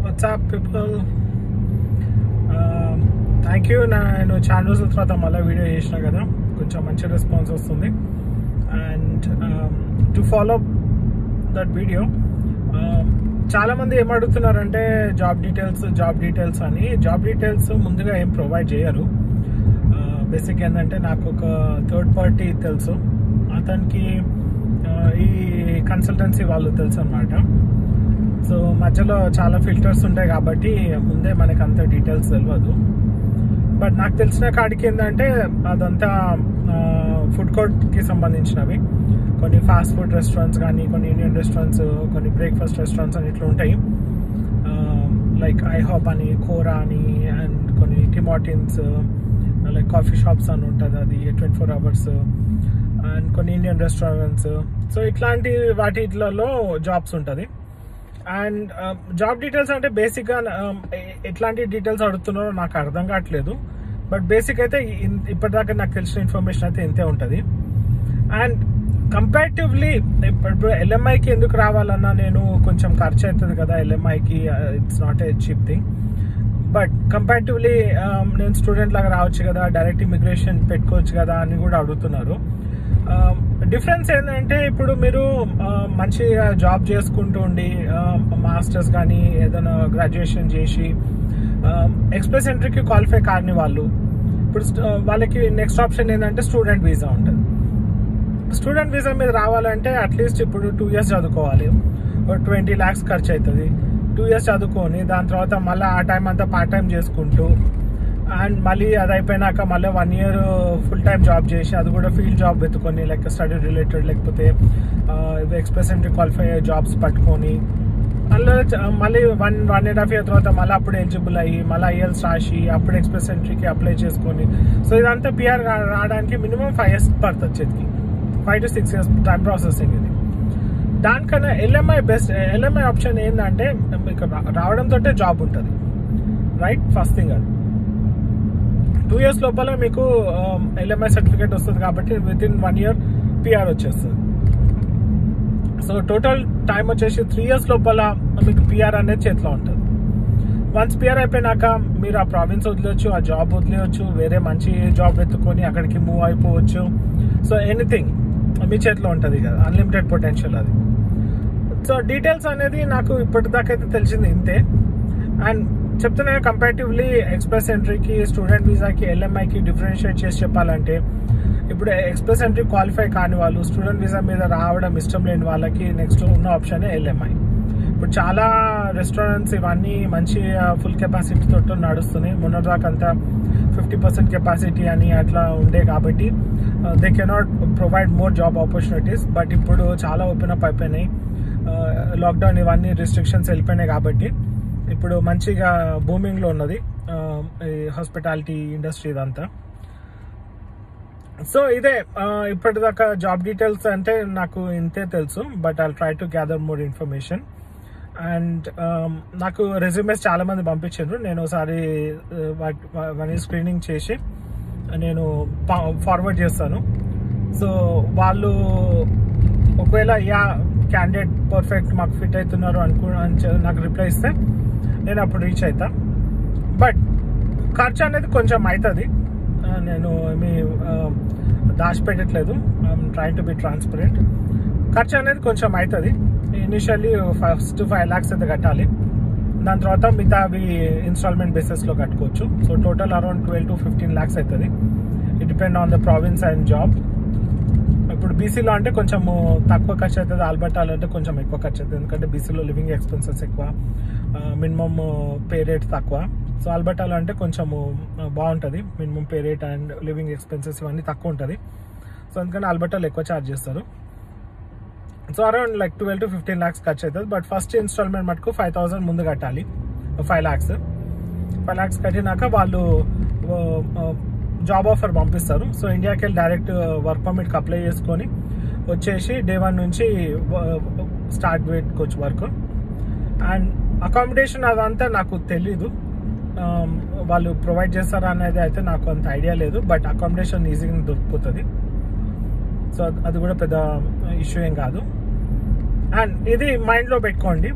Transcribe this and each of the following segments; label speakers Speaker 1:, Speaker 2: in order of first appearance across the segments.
Speaker 1: WhatsApp people thank you నేను చాలా రోజుల తర్వాత మళ్ళీ వీడియో చేసిన కదా కొంచెం మంచి రెస్పాన్స్ వస్తుంది and to follow that video చాలా మంది ఏం అడుగుతున్నారంటే జాబ్ డీటెయిల్స్ జాబ్ డీటెయిల్స్ అని జాబ్ డీటెయిల్స్ ముందుగా ఏం ప్రొవైడ్ చేయరు బేసిక్ ఏంటంటే నాకు ఒక థర్డ్ పార్టీ తెలుసు అతనికి ఆ, ఈ కన్సల్టెన్సీ వాళ్ళు తెలుసు అనమాట సో మధ్యలో చాలా ఫిల్టర్స్ ఉంటాయి కాబట్టి ముందే మనకు అంత డీటెయిల్స్ తెలియదు బట్ నాకు తెలిసిన కాడికి ఏంటంటే అదంతా ఫుడ్ కోర్ట్కి సంబంధించినవి కొన్ని ఫాస్ట్ ఫుడ్ రెస్టారెంట్స్ కానీ కొన్ని ఇండియన్ రెస్టారెంట్స్ కొన్ని బ్రేక్ఫాస్ట్ రెస్టారెంట్స్ అని ఇట్లా ఉంటాయి లైక్ ఐహాప్ అని కోరా అని అండ్ కొన్ని టిమాటిన్స్ లైక్ కాఫీ షాప్స్ అని ఉంటుంది అది ట్వంటీ ఫోర్ అవర్స్ అండ్ కొన్ని ఇండియన్ రెస్టారెంట్స్ సో ఇట్లాంటి వాటిలలో జాబ్స్ ఉంటుంది అండ్ జాబ్ డీటెయిల్స్ అంటే బేసిక్గా ఎట్లాంటి డీటెయిల్స్ అడుగుతున్నారో నాకు అర్థం కావట్లేదు బట్ బేసిక్ అయితే ఇన్- ఇప్పటిదాకా నాకు తెలిసిన ఇన్ఫర్మేషన్ అయితే ఇంతే ఉంటుంది అండ్ కంపారిటివ్లీ ఇప్పుడు ఎల్ఎంఐకి ఎందుకు రావాలన్నా నేను కొంచెం ఖర్చు అవుతుంది కదా ఎల్ఎంఐకి it's not a cheap thing but comparatively నేను స్టూడెంట్ లాగా రావచ్చు కదా డైరెక్ట్ ఇమిగ్రేషన్ పెట్టుకోవచ్చు కదా అని కూడా అడుగుతున్నారు డిఫరెన్స్ ఏంటంటే ఇప్పుడు మీరు uh, మంచిగా జాబ్ చేసుకుంటూ ఉండి మాస్టర్స్ కానీ ఏదైనా గ్రాడ్యుయేషన్ చేసి ఎక్స్ప్రెస్ ఎంట్రీకి క్వాలిఫై కాని వాళ్ళు ఇప్పుడు st- వాళ్ళకి నెక్స్ట్ ఆప్షన్ ఏంటంటే స్టూడెంట్ వీసా ఉంటుంది స్టూడెంట్ వీసా మీద రావాలంటే అట్లీస్ట్ ఇప్పుడు టూ ఇయర్స్ చదువుకోవాలి ఒక ట్వంటీ ల్యాక్స్ ఖర్చు అవుతుంది టూ ఇయర్స్ చదువుకొని దాని తర్వాత మళ్ళీ ఆ టైం అంతా పార్ట్ టైం చేసుకుంటూ అండ్ మళ్ళీ అది అయిపోయినాక మళ్ళీ one year full time job చేసి అది కూడా ఫీల్డ్ జాబ్ వెతుకొని లైక్ స్టడీ రిలేటెడ్ లేకపోతే ఎక్స్ప్రెస్ ఎంట్రీ క్వాలిఫై అయ్యే జాబ్స్ పట్టుకొని అందులో చ- మళ్ళీ one one and half year తర్వాత మళ్ళీ అప్పుడు ఎలిజిబుల్ అయ్యి మళ్ళీ ఐఎల్స్ రాసి అప్పుడు ఎక్స్ప్రెస్ ఎంట్రీకి అప్లై చేసుకొని సో ఇదంతా పిఆర్ రావడానికి మినిమం ఫైవ్ ఇయర్స్ పడుతుంది చేతికి five to six years time processing ఇది దానికన్నా ఎల్ఎంఐ బెస్ట్ ఎల్ఎంఐ ఆప్షన్ ఏంటంటే మీకు రా- రావడంతో జాబ్ ఉంటుంది రైట్ ఫస్ట్ థింగ్ అది టూ ఇయర్స్ లోపల మీకు ఎల్ఎంఐ సర్టిఫికేట్ వస్తుంది కాబట్టి within one year PR వచ్చేస్తుంది సో టోటల్ టైం వచ్చేసి త్రీ ఇయర్స్ లోపల మీకు పిఆర్ అనేది చేతిలో ఉంటుంది వన్స్ పిఆర్ అయిపోయినాక మీరు ఆ ప్రావిన్స్ వదిలేయచ్చు ఆ జాబ్ వదిలేయచ్చు వేరే మంచి జాబ్ ఎత్తుకొని అక్కడికి మూవ్ అయిపోవచ్చు సో ఎనీథింగ్ మీ చేతిలో ఉంటుంది కదా అన్లిమిటెడ్ పొటెన్షియల్ అది సో డీటెయిల్స్ అనేది నాకు ఇప్పటిదాకా అయితే తెలిసింది ఇంతే అండ్ చెప్తున్నా కంపారిటివ్లీ ఎక్స్ప్రెస్ ఎంట్రీకి స్టూడెంట్ వీసాకి ఎల్ఎంఐకి డిఫరెన్షియేట్ చేసి చెప్పాలంటే ఇప్పుడు ఎక్స్ప్రెస్ ఎంట్రీ క్వాలిఫై కాని వాళ్ళు స్టూడెంట్ వీసా మీద రావడం ఇష్టం లేని వాళ్ళకి నెక్స్ట్ ఉన్న ఆప్షన్ ఎల్ఎంఐ ఇప్పుడు చాలా రెస్టారెంట్స్ ఇవన్నీ మంచి ఫుల్ కెపాసిటీ తోటి నడుస్తున్నాయి మొన్నటిదాకా అంతా ఫిఫ్టీ పర్సెంట్ కెపాసిటీ అని అట్లా ఉండే కాబట్టి they cannot provide more job opportunities but ఇప్పుడు చాలా ఓపెన్ అప్ అయిపోయినాయి లాక్డౌన్ ఇవన్నీ రిస్ట్రిక్షన్స్ వెళ్ళిపోయినాయి కాబట్టి ఇప్పుడు మంచిగా బూమింగ్లో ఉన్నది ఆ, ఈ హాస్పిటాలిటీ ఇండస్ట్రీ ఇదంతా సో ఇదే ఆ, ఇప్పటిదాకా జాబ్ డీటెయిల్స్ అంటే నాకు ఇంతే తెలుసు but I try to gather more information and నాకు రెజ్యూమేస్ చాలా మంది పంపించారు నేను ఒకసారి ఆ, వాటి వాటిని స్క్రీనింగ్ చేసి నేను ఫార్వర్డ్ చేస్తాను సో వాళ్ళు ఒకవేళ యా క్యాండిడేట్ పర్ఫెక్ట్ మాకు ఫిట్ అవుతున్నారు అనుకు అని చె- నాకు రిప్లై ఇస్తే నేను అప్పుడు రీచ్ అవుతా బట్ ఖర్చు అనేది కొంచెం అవుతుంది ఆ, నేను మీ దాచిపెట్టట్లేదు ట్రైన్ టు బి ట్రాన్స్పరెంట్ ఖర్చు అనేది కొంచెం అవుతుంది ఇనిషియల్లీ ఫస్ట్ ఫైవ్ ల్యాక్స్ అయితే కట్టాలి దాని తర్వాత మిగతా అవి ఇన్స్టాల్మెంట్ బేసిస్లో కట్టుకోవచ్చు so total around twelve to fifteen lakhs అవుతుంది it depend on the province and job ఇప్పుడు బీసీలో అంటే కొంచెం తక్కువ ఖర్చు అవుతుంది ఆల్బర్టాలో అంటే కొంచెం ఎక్కువ ఖర్చు అవుతుంది ఎందుకంటే బీసీలో లివింగ్ ఎక్స్పెన్సెస్ ఎక్కువ మినిమమ్ పే రేట్ తక్కువ సో ఆల్బర్టాలో అంటే కొంచెము ఆ, బాగుంటుంది minimum pay rate and living expenses ఇవన్నీ తక్కువ ఉంటుంది సో అందుకని ఆల్బర్టాలో ఎక్కువ ఛార్జ్ చేస్తారు so around like twelve to fifteen lakhs ఖర్చు అవుతుంది బట్ ఫస్ట్ ఇన్స్టాల్మెంట్ మటుకు ఫైవ్ థౌసండ్ ముందు కట్టాలి ఫైవ్ ల్యాక్స్ ఫైవ్ ల్యాక్స్ కట్టినాక వాళ్ళు జాబ్ ఆఫర్ పంపిస్తారు సో ఇండియాకి వెళ్ళి డైరెక్ట్ వర్క్ పర్మిట్కి అప్లై చేసుకొని వచ్చేసి డే వన్ నుంచి స్టార్ట్ పెట్టుకోవచ్చు వర్క్ అండ్ అకామిడేషన్ అదంతా నాకు తెలీదు Um, వాళ్ళు ప్రొవైడ్ చేస్తారా అనేది అయితే నాకు అంత ఐడియా లేదు బట్ అకామిడేషన్ ఈజీగా దొరికిపోతుంది సో అది కూడా పెద్ద ఇష్యూ ఏం కాదు అండ్ ఇది మైండ్లో పెట్టుకోండి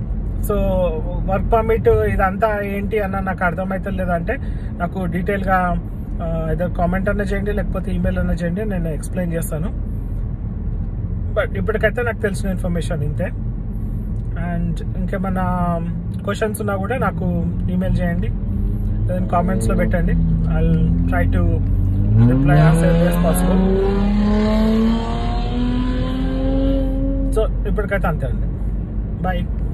Speaker 1: సో వర్క్ పర్మిట్ ఇదంతా ఏంటి అన్న నాకు అర్థమైతే లేదంటే నాకు డీటెయిల్గా ఏదో కామెంట్ అన్న చేయండి లేకపోతే ఈమెయిల్ అన్న చేయండి నేను ఎక్స్ప్లెయిన్ చేస్తాను బట్ ఇప్పటికైతే నాకు తెలిసిన ఇన్ఫర్మేషన్ ఇంతే అండ్ ఇంకేమన్నా క్వశ్చన్స్ ఉన్నా కూడా నాకు ఈమెయిల్ చేయండి లేదంటే కామెంట్స్లో పెట్టండి I try to reply as early as possible so ఇప్పటికైతే అంతే అండి బాయ్